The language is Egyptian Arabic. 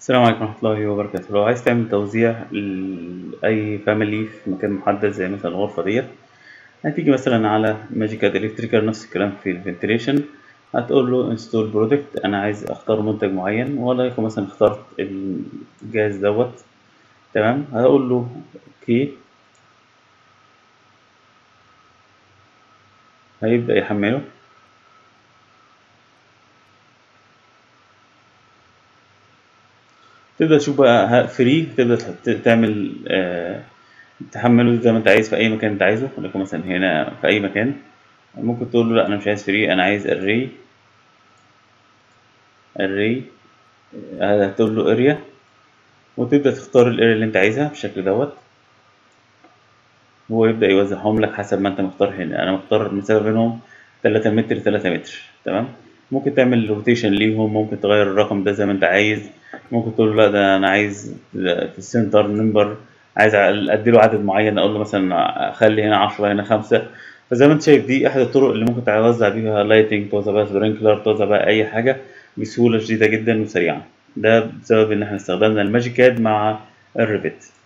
السلام عليكم ورحمة الله وبركاته لو عايز تعمل توزيع لأي فاميلي في مكان محدد زي مثلا الغرفة ديت هتيجي مثلا على ماجيكاد الكتريكال نفس الكلام في الفنتريشن هتقول له انستول برودكت انا عايز اختار منتج معين وليكن مثلا اخترت الجهاز دوت تمام هقول له اوكي هيبدأ يحمله تبدأ تشوف بقى فري تبدأ تحط- تعمل آه، تحمله زي ما انت عايز في اي مكان انت عايزه وليكن مثلا هنا في اي مكان ممكن تقول له لا انا مش عايز فري انا عايز array array آه، هتقول له اريا وتبدأ تختار الاريا اللي انت عايزها بالشكل دوت هو يبدأ يوزعهم لك حسب ما انت مختار هنا انا مختار المسافة بينهم 3 متر 3 متر تمام ممكن تعمل روتيشن ليهم ممكن تغير الرقم ده زي ما انت عايز ممكن تقول له لا ده انا عايز في السنتر نمبر عايز اديله عدد معين اقول له مثلا خلي هنا 10 هنا 5 فزي ما انت شايف دي احد الطرق اللي ممكن توزع بيها لايتنج توزع بيها سبرينكلر توزع بيها اي حاجه بسهوله شديده جدا وسريعه ده بسبب ان احنا استخدمنا الماجيكاد مع الريفت